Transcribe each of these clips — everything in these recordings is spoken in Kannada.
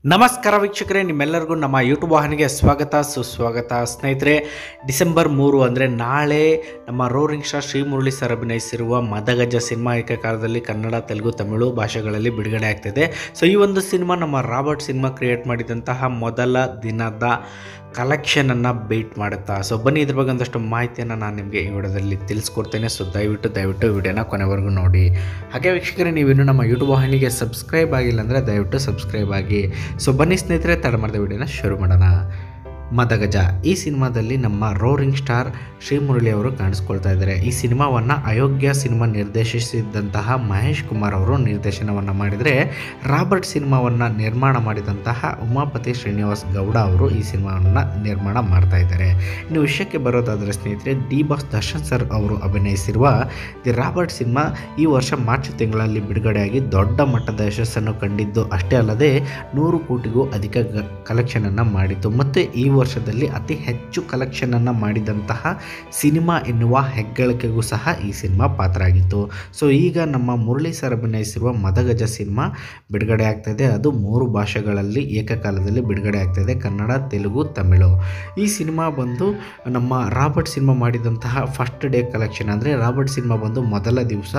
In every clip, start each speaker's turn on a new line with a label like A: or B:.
A: ನಮಸ್ಕಾರ ವೀಕ್ಷಕರೇ ನಿಮ್ಮೆಲ್ಲರಿಗೂ ನಮ್ಮ ಯೂಟ್ಯೂಬ್ ವಾಹಿನಿಗೆ ಸ್ವಾಗತ ಸುಸ್ವಾಗತ ಸ್ನೇಹಿತರೆ ಡಿಸೆಂಬರ್ ಮೂರು ಅಂದರೆ ನಾಳೆ ನಮ್ಮ roaring star Shri Murali sir ಅಭಿನಯಿಸಿರುವ ಮದಗಜ ಸಿನಿಮಾ ಏಕಕಾಲದಲ್ಲಿ ಕನ್ನಡ ತೆಲುಗು ತಮಿಳು ಭಾಷೆಗಳಲ್ಲಿ ಬಿಡುಗಡೆ ಆಗ್ತಿದೆ ಸೊ ಈ ಒಂದು ಸಿನಿಮಾ ನಮ್ಮ ರಾಬರ್ಟ್ ಸಿನಿಮಾ ಕ್ರಿಯೇಟ್ ಮಾಡಿದಂತಹ ಮೊದಲ ದಿನದ ಕಲೆಕ್ಷನನ್ನು ಬೀಟ್ ಮಾಡುತ್ತಾ ಸೊ ಬನ್ನಿ ಇದ್ರ ಬಗ್ಗೆ ಒಂದಷ್ಟು ಮಾಹಿತಿಯನ್ನು ನಾನು ನಿಮಗೆ ಈ ವಿಡಿಯೋದಲ್ಲಿ ತಿಳಿಸ್ಕೊಡ್ತೇನೆ ಸೊ ದಯವಿಟ್ಟು ದಯವಿಟ್ಟು ವಿಡಿಯೋನ ಕೊನೆವರೆಗೂ ನೋಡಿ ಹಾಗೆ ವೀಕ್ಷಕರೇ ನೀವಿನ್ನು ನಮ್ಮ ಯೂಟ್ಯೂಬ್ ವಾಹಿನಿಗೆ ಸಬ್ಸ್ಕ್ರೈಬ್ ಆಗಿಲ್ಲ ಅಂದರೆ ದಯವಿಟ್ಟು ಸಬ್ಸ್ಕ್ರೈಬ್ ಆಗಿ ಸೊ ಬನ್ನಿ ಸ್ನೇಹಿತರೆ ತಡ ಮಾಡಿದ ವಿಡಿಯೋನ ಶುರು ಮಾಡೋಣ ಮದಗಜ ಈ ಸಿನಿಮಾದಲ್ಲಿ ನಮ್ಮ ರೋರಿಂಗ್ ಸ್ಟಾರ್ ಶ್ರೀಮುರಳಿ ಅವರು ಕಾಣಿಸ್ಕೊಳ್ತಾ ಇದ್ದಾರೆ ಈ ಸಿನಿಮಾವನ್ನು ಅಯೋಗ್ಯ ಸಿನಿಮಾ ನಿರ್ದೇಶಿಸಿದಂತಹ ಮಹೇಶ್ ಕುಮಾರ್ ಅವರು ನಿರ್ದೇಶನವನ್ನು ಮಾಡಿದರೆ ರಾಬರ್ಟ್ ಸಿನಿಮಾವನ್ನು ನಿರ್ಮಾಣ ಮಾಡಿದಂತಹ ಉಮಾಪತಿ ಶ್ರೀನಿವಾಸ್ ಗೌಡ ಅವರು ಈ ಸಿನಿಮಾವನ್ನು ನಿರ್ಮಾಣ ಮಾಡ್ತಾ ಇದ್ದಾರೆ ಇನ್ನು ವಿಷಯಕ್ಕೆ ಬರೋದಾದರೆ ಸ್ನೇಹಿತರೆ ಡಿ ಬಾಸ್ ದರ್ಶನ್ ಸರ್ ಅವರು ಅಭಿನಯಿಸಿರುವ ದಿ ರಾಬರ್ಟ್ ಸಿನಿಮಾ ಈ ವರ್ಷ ಮಾರ್ಚ್ ತಿಂಗಳಲ್ಲಿ ಬಿಡುಗಡೆಯಾಗಿ ದೊಡ್ಡ ಮಟ್ಟದ ಯಶಸ್ಸನ್ನು ಕಂಡಿದ್ದು ಅಷ್ಟೇ ಅಲ್ಲದೆ ನೂರು ಕೋಟಿಗೂ ಅಧಿಕ ಗ ಕಲೆಕ್ಷನನ್ನು ಮಾಡಿತು ಮತ್ತು ಈ ವರ್ಷದಲ್ಲಿ ಅತಿ ಹೆಚ್ಚು ಕಲೆಕ್ಷನನ್ನು ಮಾಡಿದಂತಹ ಸಿನಿಮಾ ಎನ್ನುವ ಹೆಗ್ಗಳಿಕೆಗೂ ಸಹ ಈ ಸಿನಿಮಾ ಪಾತ್ರ ಆಗಿತ್ತು ಸೊ ಈಗ ನಮ್ಮ ಮುರಳಿ ಸರ್ ಅಭಿನಯಿಸಿರುವ ಮದಗಜ ಸಿನಿಮಾ ಬಿಡುಗಡೆ ಆಗ್ತಾಯಿದೆ ಅದು ಮೂರು ಭಾಷೆಗಳಲ್ಲಿ ಏಕಕಾಲದಲ್ಲಿ ಬಿಡುಗಡೆ ಆಗ್ತಾಯಿದೆ ಕನ್ನಡ ತೆಲುಗು ತಮಿಳು ಈ ಸಿನಿಮಾ ಬಂದು ನಮ್ಮ ರಾಬರ್ಟ್ ಸಿನಿಮಾ ಮಾಡಿದಂತಹ ಫಸ್ಟ್ ಡೇ ಕಲೆಕ್ಷನ್ ಅಂದರೆ ರಾಬರ್ಟ್ ಸಿನಿಮಾ ಬಂದು ಮೊದಲ ದಿವಸ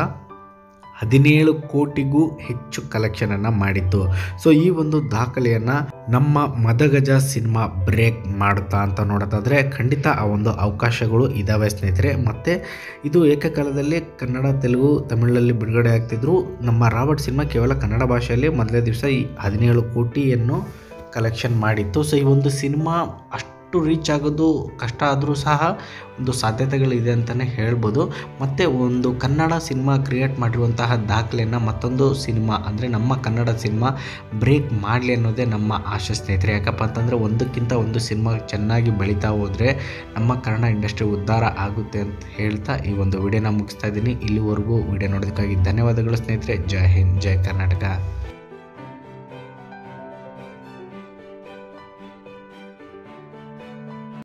A: ಹದಿನೇಳು ಕೋಟಿಗೂ ಹೆಚ್ಚು ಕಲೆಕ್ಷನನ್ನು ಮಾಡಿತ್ತು ಸೊ ಈ ಒಂದು ದಾಖಲೆಯನ್ನು ನಮ್ಮ ಮದಗಜ ಸಿನಿಮಾ ಬ್ರೇಕ್ ಮಾಡುತ್ತಾ ಅಂತ ನೋಡೋದಾದರೆ ಖಂಡಿತ ಆ ಒಂದು ಅವಕಾಶಗಳು ಇದ್ದಾವೆ ಸ್ನೇಹಿತರೆ ಮತ್ತು ಇದು ಏಕಕಾಲದಲ್ಲಿ ಕನ್ನಡ ತೆಲುಗು ತಮಿಳಲ್ಲಿ ಬಿಡುಗಡೆ ಆಗ್ತಿದ್ರು ನಮ್ಮ ರಾಬರ್ಟ್ ಸಿನಿಮಾ ಕೇವಲ ಕನ್ನಡ ಭಾಷೆಯಲ್ಲಿ ಮೊದಲನೇ ದಿವಸ ಈ ಹದಿನೇಳು ಕೋಟಿಯನ್ನು ಕಲೆಕ್ಷನ್ ಮಾಡಿತ್ತು ಸೊ ಈ ಒಂದು ಸಿನಿಮಾ ಅಷ್ಟು ರೀಚ್ ಆಗೋದು ಕಷ್ಟ ಆದರೂ ಸಹ ಒಂದು ಸಾಧ್ಯತೆಗಳಿದೆ ಅಂತಲೇ ಹೇಳ್ಬೋದು ಮತ್ತು ಒಂದು ಕನ್ನಡ ಸಿನಿಮಾ ಕ್ರಿಯೇಟ್ ಮಾಡಿರುವಂತಹ ದಾಖಲೆಯನ್ನು ಮತ್ತೊಂದು ಸಿನಿಮಾ ಅಂದರೆ ನಮ್ಮ ಕನ್ನಡ ಸಿನಿಮಾ ಬ್ರೇಕ್ ಮಾಡಲಿ ಅನ್ನೋದೇ ನಮ್ಮ ಆಶೆ ಸ್ನೇಹಿತರೆ ಯಾಕಪ್ಪ ಅಂತಂದರೆ ಒಂದಕ್ಕಿಂತ ಒಂದು ಸಿನಿಮಾ ಚೆನ್ನಾಗಿ ಬೆಳೀತಾ ಹೋದರೆ ನಮ್ಮ ಕನ್ನಡ ಇಂಡಸ್ಟ್ರಿ ಉದ್ಧಾರ ಆಗುತ್ತೆ ಅಂತ ಹೇಳ್ತಾ ಈ ಒಂದು ವಿಡಿಯೋನ ಮುಗಿಸ್ತಾ ಇದ್ದೀನಿ ಇಲ್ಲಿವರೆಗೂ ವಿಡಿಯೋ ನೋಡೋದಕ್ಕಾಗಿ ಧನ್ಯವಾದಗಳು ಸ್ನೇಹಿತರೆ ಜೈ ಹಿಂದ್ ಜೈ ಕರ್ನಾಟಕ